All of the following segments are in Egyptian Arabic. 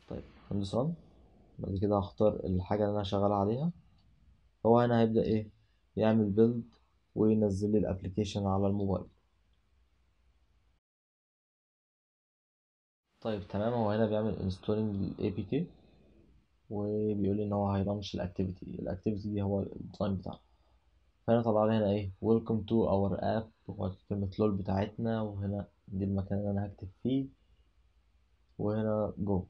طيب هندوس ران بعد كده هختار الحاجة اللي أنا شغال عليها هو هنا هيبدأ إيه يعمل بيلد وينزل لي الابلكيشن على الموبايل طيب تمام هو هنا بيعمل انستولينج للاي بي كي وبيقول لي ان هو هيلانش الاكتيفيتي الاكتيفيتي دي هو الديزاين بتاعنا فهنا طلع لي هنا ايه ويلكم تو اور اب وكلمة لول بتاعتنا وهنا دي المكان اللي انا هكتب فيه وهنا جو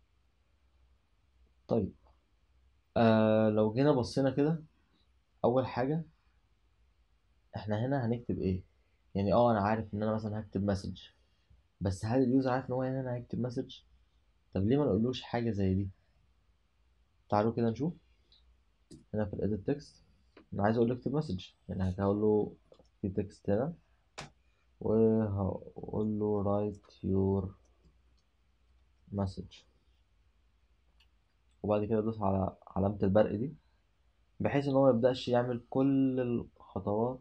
طيب آه لو جينا بصينا كده اول حاجة احنا هنا هنكتب ايه يعني اه انا عارف ان انا مثلا هكتب مسج بس هل اليوزر عارف ان هو هنا هيكتب مسج طب ليه ما نقولوش حاجة زي دي تعالوا كده نشوف هنا في الاديت تكست انا عايز اقول له اكتب مسج يعني هقول له في تكست هنا وهقول له write your message وبعد كده ادوس على علامة البرق دي بحيث ان هو ميبدأش يعمل كل الخطوات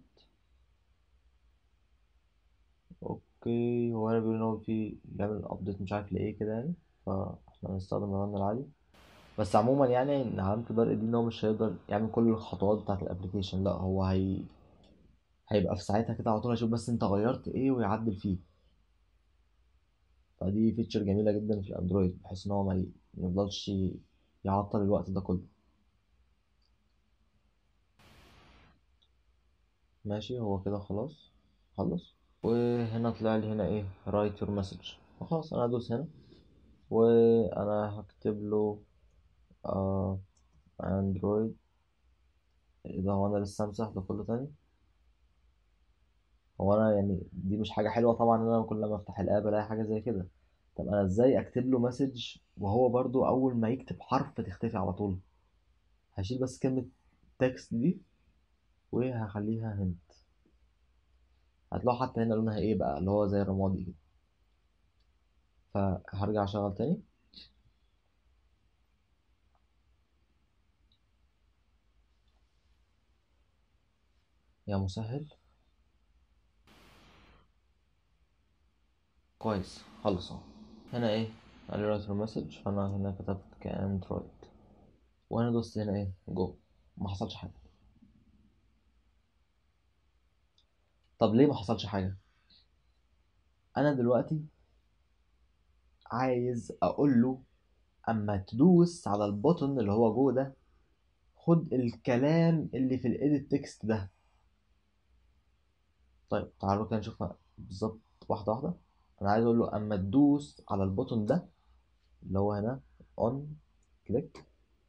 اوكي هو هنا بيقول ان هو في بيعمل ابديت مش عارف لايه كده يعني فاحنا هنستخدم الرن العادي بس عموما يعني ان علامة البرق دي ان هو مش هيقدر يعمل كل الخطوات بتاعة الابليكيشن لا هو هي هيبقى في ساعتها كده على طول هيشوف بس انت غيرت ايه ويعدل فيه فدي فيتشر جميلة جدا في الاندرويد بحيث ان هو ما ي- ما يفضلش يعطل الوقت ده كله ماشي هو كده خلاص خلص وهنا طلع لي هنا ايه write your message خلاص انا ادوس هنا وانا هكتب له آه اندرويد ايه ده هو انا لسه امسح ده كله تاني هو انا يعني دي مش حاجه حلوه طبعا ان انا كل ما افتح الاب الاقي حاجه زي كده طب انا ازاي اكتب له مسج وهو برضو اول ما يكتب حرف تختفي على طول هشيل بس كلمه تكست دي وهخليها هنت هتلاقوا حتى هنا لونها ايه بقى اللي هو زي الرمادي كده فهرجع اشغل تاني يا مسهل كويس خلص اهو هنا ايه قال لي write your message فانا هنا كتبت كاندرويد وانا دوست هنا ايه جو ما حصلش حاجه طب ليه ما حصلش حاجه انا دلوقتي عايز اقول له اما تدوس على البوتن اللي هو جوه ده خد الكلام اللي في الايديت تكست ده طيب تعالوا كده نشوفها بالظبط واحده واحده انا عايز اقول له اما تدوس على البوتن ده اللي هو هنا اون كليك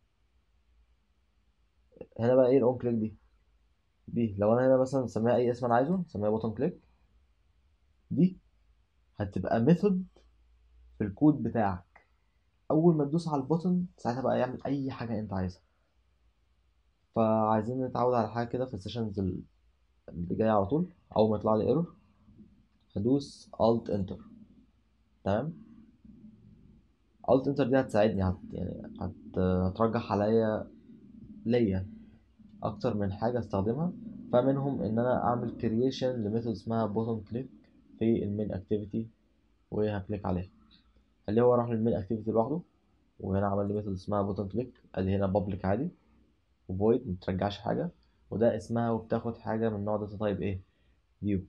هنا بقى ايه الاون كليك دي دي لو انا هنا مثلا نسميها اي اسم انا عايزه نسميها بوتن كليك دي هتبقى ميثود في الكود بتاعك اول ما تدوس على البوتن ساعتها بقى يعمل اي حاجه انت عايزها فعايزين نتعود على حاجه كده في السيشنز اللي جايه على طول اول ما يطلع لي ايرور هدوس الت انتر تمام الت انتر دي هتساعدني هت يعني هت هترجح عليا ليا اكتر من حاجه استخدمها فمنهم ان انا اعمل كرييشن لميثود اسمها بوتن كليك في المين اكتيفيتي وهكليك عليها اللي هو راح للمين اكتيفيتي لوحده وهنا عمل لي ميثود اسمها بوتن كليك ادي هنا بابليك عادي وفويد مترجعش حاجه وده اسمها وبتاخد حاجه من نوع داتا تايب ايه فيو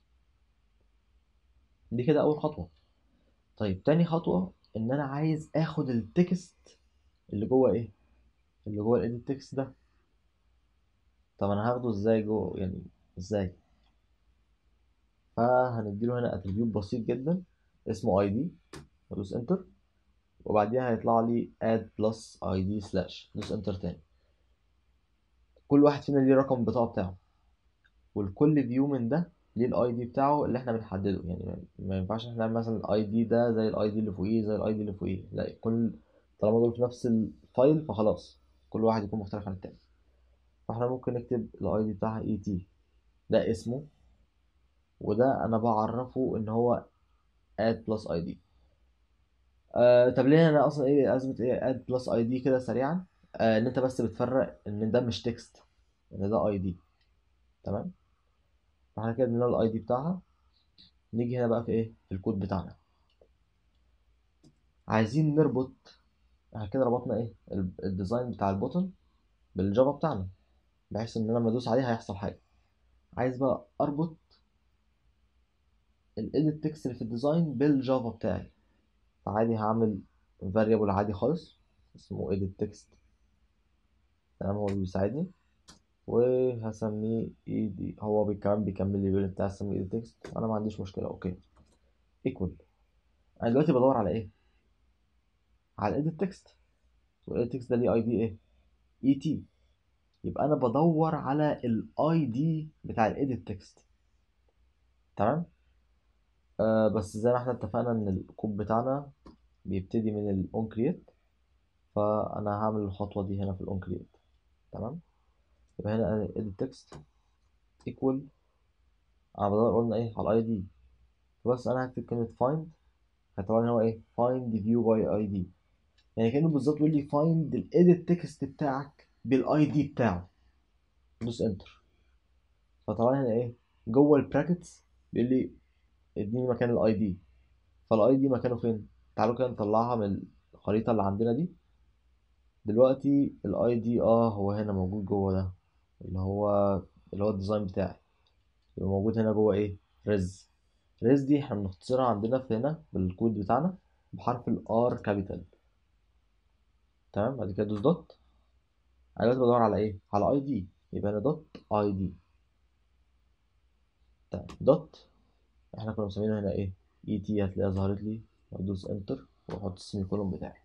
دي كده اول خطوه طيب تاني خطوه ان انا عايز اخد التكست اللي جوه ايه اللي جوه الايديت تكست ده طب انا هاخده ازاي جوه يعني ازاي فهنديله هنا اتريبيوت بسيط جدا اسمه اي دي ادوس انتر وبعديها هيطلع لي اد بلس اي دي سلاش دوس انتر تاني كل واحد فينا ليه رقم البطاقه بتاعه والكل فيو من ده ليه الاي دي بتاعه اللي احنا بنحدده يعني ما- ما ينفعش احنا نعمل مثلا الاي دي ده زي الاي دي اللي فوقيه زي الاي دي اللي فوقيه لا كل طالما دول في نفس الفايل فخلاص كل واحد يكون مختلف عن التاني فاحنا ممكن نكتب الاي دي بتاعها اي تي ده اسمه وده انا بعرفه ان هو اد بلس اي دي آه طب ليه انا اصلا ايه ازمه ايه اد بلس اي دي كده سريعا آه ان انت بس بتفرق ان ده مش تكست ان ده اي دي تمام فاحنا كده ادينا الاي دي بتاعها نيجي هنا بقى في ايه في الكود بتاعنا عايزين نربط احنا كده ربطنا ايه ال- الديزاين بتاع البوتن بالجافا بتاعنا بحيث ان انا لما ادوس عليه هيحصل حاجه عايز بقى اربط الايديت تكست اللي في الديزاين بالجافا بتاعي فعادي هعمل variable عادي خالص اسمه edit text تمام هو اللي بيساعدني وهسميه اي دي هو بي- كمان بيكمل لي اليونت بتاعي هسميه edit text انا ما عنديش مشكله اوكي equal انا دلوقتي بدور على ايه على edit text والايديت text ده ليه اي دي ايه اي تي يبقى انا بدور على الاي دي بتاع الايديت تكست تمام آه بس زي ما احنا اتفقنا ان الكود بتاعنا بيبتدي من الاون كرييت فانا هعمل الخطوه دي هنا في الاون كرييت تمام يبقى هنا edit text equal انا بدور قلنا ايه على الاي دي بس انا هكتب كلمه find هيطلع لي هو ايه find view by id يعني كانه بالظبط بيقول لي find الايديت تكست بتاعك بالاي دي بتاعه دوس انتر فطلع لي هنا ايه جوه البراكتس بيقول لي اديني مكان الاي دي فالاي دي مكانه فين تعالوا كده نطلعها من الخريطه اللي عندنا دي دلوقتي الاي دي اه هو هنا موجود جوه ده اللي هو اللي هو الديزاين بتاعي يبقى موجود هنا جوه ايه ريز ريز دي احنا بنختصرها عندنا في هنا بالكود بتاعنا بحرف الار كابيتال تمام بعد كده دوس دوت انا دلوقتي بدور على ايه على اي دي يبقى هنا دوت اي دي تمام دوت احنا كنا مسمينه هنا ايه اي تي هتلاقيها ظهرت لي وادوس انتر واحط السيمي كولوم بتاعي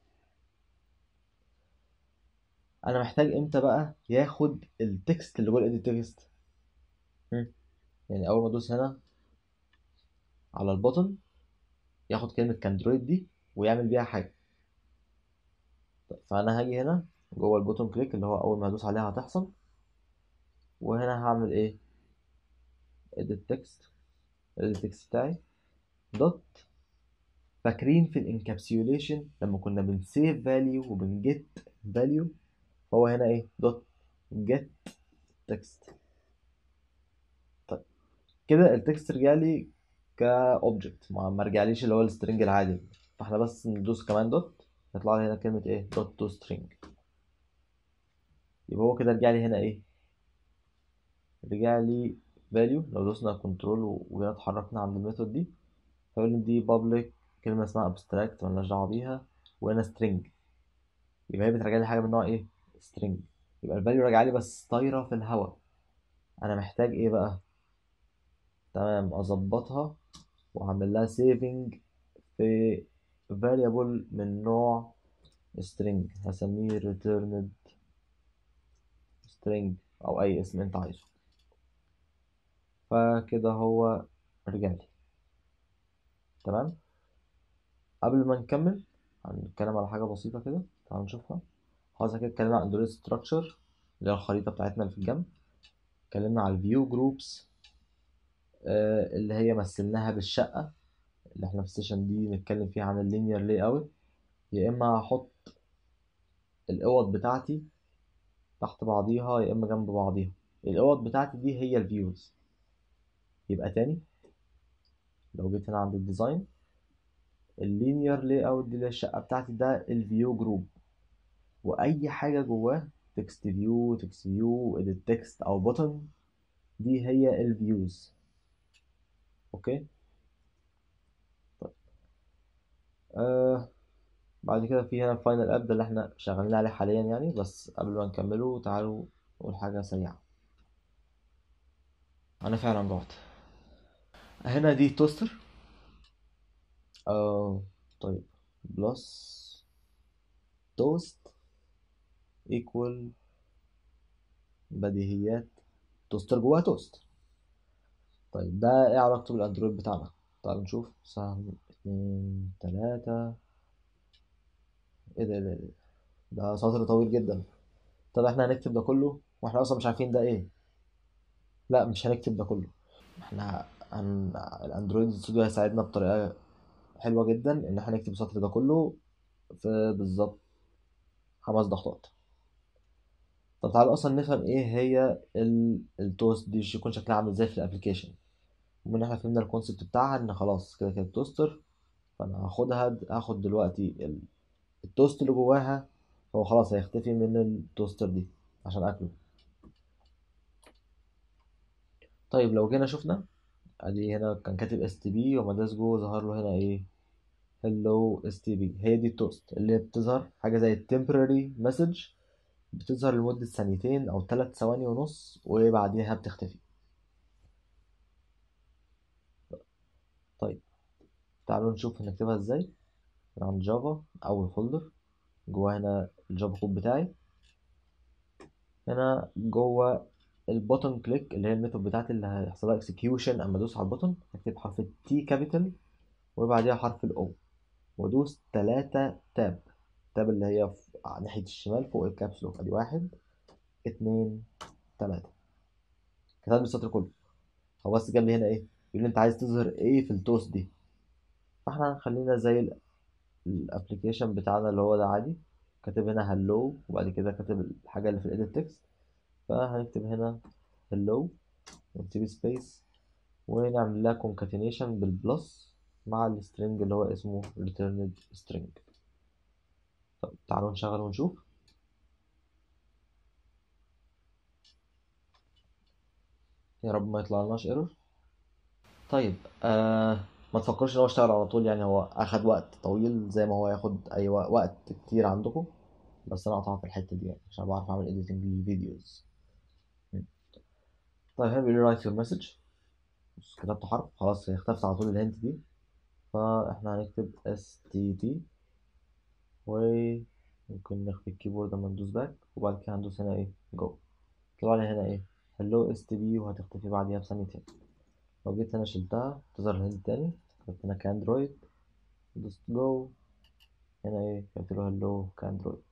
انا محتاج امتى بقى ياخد التكست اللي جوه الايديت تكست يعني اول ما ادوس هنا على البوتن ياخد كلمه كاندرويد دي ويعمل بيها حاجه طيب، فانا هاجي هنا جوه البوتن كليك اللي هو اول ما هدوس عليها هتحصل وهنا هعمل ايه edit text edit text بتاعي دوت فاكرين في الانكابسيوليشن لما كنا بنسيف فاليو وبنجيت فاليو هو هنا ايه دوت جيت تكست طيب كده التكست رجع لي كاوبجكت ما ما رجعليش اللي هو السترنج العادي فاحنا بس ندوس كمان دوت يطلع لي هنا كلمة ايه دوت تو سترينج يبقى هو كده رجع لي هنا ايه رجع لي فاليو لو دوسنا كنترول وجينا اتحركنا عند الميثود دي فيقول لي دي بابليك كلمة اسمها ابستراكت ملناش دعوة بيها وهنا سترينج يبقى هي بترجع لي حاجة من نوع ايه سترينج يبقى الفاليو راجع لي بس طايرة في الهواء انا محتاج ايه بقى تمام اظبطها واعمل لها سيفنج في variable من نوع string هسميه returned string او اي اسم انت عايزه فكده هو رجع لي تمام قبل ما نكمل هنتكلم على حاجة بسيطة كده تعالوا نشوفها خلاص كده اتكلمنا عن اندرويد ستراكشر اللي هي الخريطة بتاعتنا اللي في الجنب اتكلمنا على الفيو جروبس اللي هي مثلناها بالشقة اللي احنا في السيشن دي نتكلم فيها عن اللينير لاي اوت يا اما هحط الاوض بتاعتي تحت بعضيها يا اما جنب بعضيها الاوض بتاعتي دي هي الفيوز يبقى تاني لو جيت هنا عند الديزاين اللينير لاي اوت دي اللي هي الشقه بتاعتي ده الفيو جروب واي حاجه جواه تكست فيو تكست فيو اديت تكست او بوتن دي هي الفيوز اوكي طيب آه بعد كده في هنا الفاينل اب ده اللي احنا شغالين عليه حاليا يعني بس قبل ما نكمله تعالوا نقول حاجه سريعه انا فعلا جوعت هنا دي توستر اه طيب بلس توست ايكوال بديهيات توستر جواها توست طيب ده ايه علاقته بالاندرويد بتاعنا تعالوا نشوف سهم اتنين تلاتة ايه ده ايه ده ايه ده ده سطر طويل جدا طب احنا هنكتب ده كله واحنا اصلا مش عارفين ده ايه لا مش هنكتب ده كله احنا هن... الاندرويد ستوديو هيساعدنا بطريقة حلوة جدا ان احنا نكتب السطر ده كله في بالظبط خمس ضغطات طب تعالوا اصلا نفهم ايه هي ال... التوست دي يكون شكلها عامل ازاي في الابلكيشن ومن احنا فهمنا الكونسيبت بتاعها ان خلاص كده كده توستر فانا هاخدها هاخد دلوقتي ال... التوست اللي جواها هو خلاص هيختفي من التوستر دي عشان اكله طيب لو جينا شفنا ادي هنا كان كاتب اس تي بي وما داس جوه ظهر له هنا ايه هلو اس تي بي هي دي التوست اللي بتظهر حاجه زي التمبراري مسج بتظهر لمده ثانيتين او ثلاث ثواني ونص وبعديها بتختفي طيب تعالوا نشوف هنكتبها ازاي من عند جافا اول فولدر جوه هنا الجافا كود بتاعي هنا جوه البوتن كليك اللي هي الميثود بتاعتي اللي هيحصل لها اكسكيوشن اما ادوس على البوتن هكتب حرف التي كابيتال وبعديها حرف الاو وادوس تلاتة تاب تاب اللي هي في ناحية الشمال فوق الكابس لوك ادي واحد اتنين تلاتة كتبت السطر كله هو بس جاب لي هنا ايه يقول لي انت عايز تظهر ايه في التوست دي فاحنا هنخلينا زي الابلكيشن بتاعنا اللي هو ده عادي كاتب هنا هلو وبعد كده كاتب الحاجة اللي في الايديت تكست فهنكتب هنا hello ونسيب سبيس ونعمل لها concatenation بالبلس مع السترنج اللي هو اسمه returned string طب تعالوا نشغل ونشوف يا رب ما يطلع لناش ايرور طيب آه ما تفكرش ان هو اشتغل على طول يعني هو اخد وقت طويل زي ما هو ياخد اي وقت كتير عندكم بس انا قطعت الحته دي يعني عشان بعرف اعمل editing للفيديوز طيب هنا بيقول لي write your message بص كتبت حرف خلاص هي اختفت على طول الهنت دي فاحنا هنكتب std وممكن نخفي الكيبورد لما ندوس باك وبعد كده هندوس هنا ايه جو طلع لي هنا ايه hello std وهتختفي بعديها بثانيتين لو جيت هنا شلتها تظهر الهنت تاني كتبت هنا كاندرويد دوست جو هنا ايه كتبت له hello كاندرويد